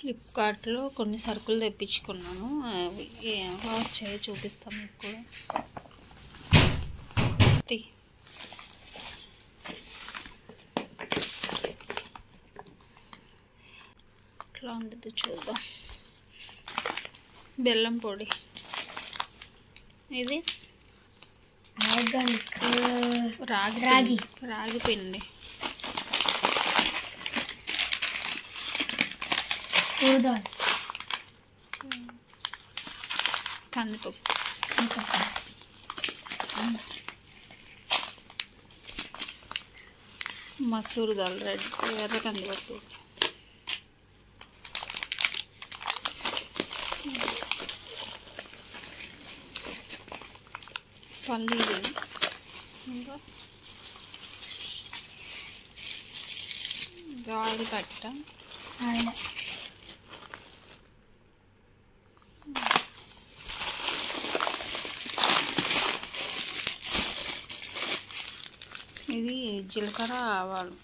ఫ్లిప్కార్ట్లో కొన్ని సరుకులు తెప్పించుకున్నాను అవి ఎలా వచ్చాయో చూపిస్తాను మీకు కూడా తీ. ఎట్లా ఉంటుంది చూద్దాం బెల్లం పొడి ఇది ఆర్గానిక్ రాగి రాగి. పిండి. రాగి పిండి కూరదాలు కందిపప్పు ఇంకా మసూర్ దాల్ రెడ్ ఎర్ర కందిపప్పు పల్లీలు ఇంకా ఇంకా ఆయిల్ ప్యాకెట్ ఆయన ఇది జీలకర్ర ఆవాలు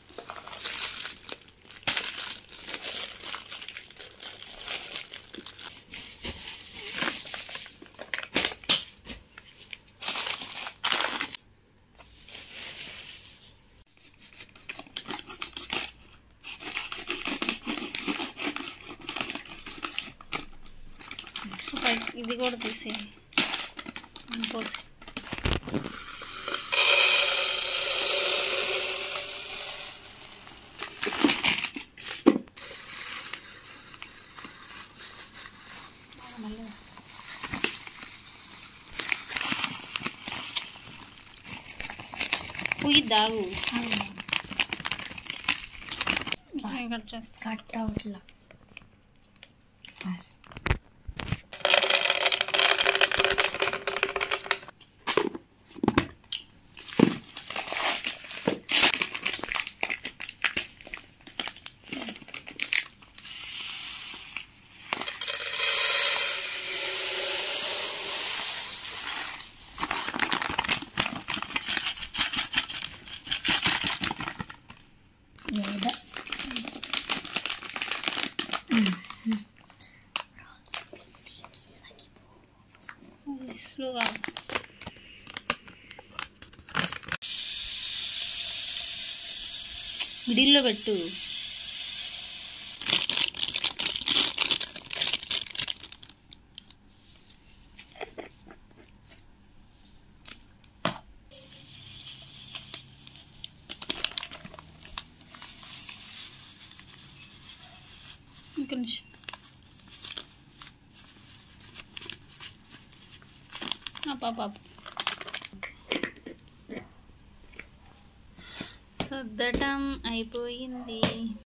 ఒక ఇది కూడా తీసి పోసి పుయ్యి దాగు నేను కట్ చేస్తా కట్ అవుట్లా లేదా స్లోగా మిడిల్లో పెట్టు ఇంక నిమిషం పాప సర్దటం అయిపోయింది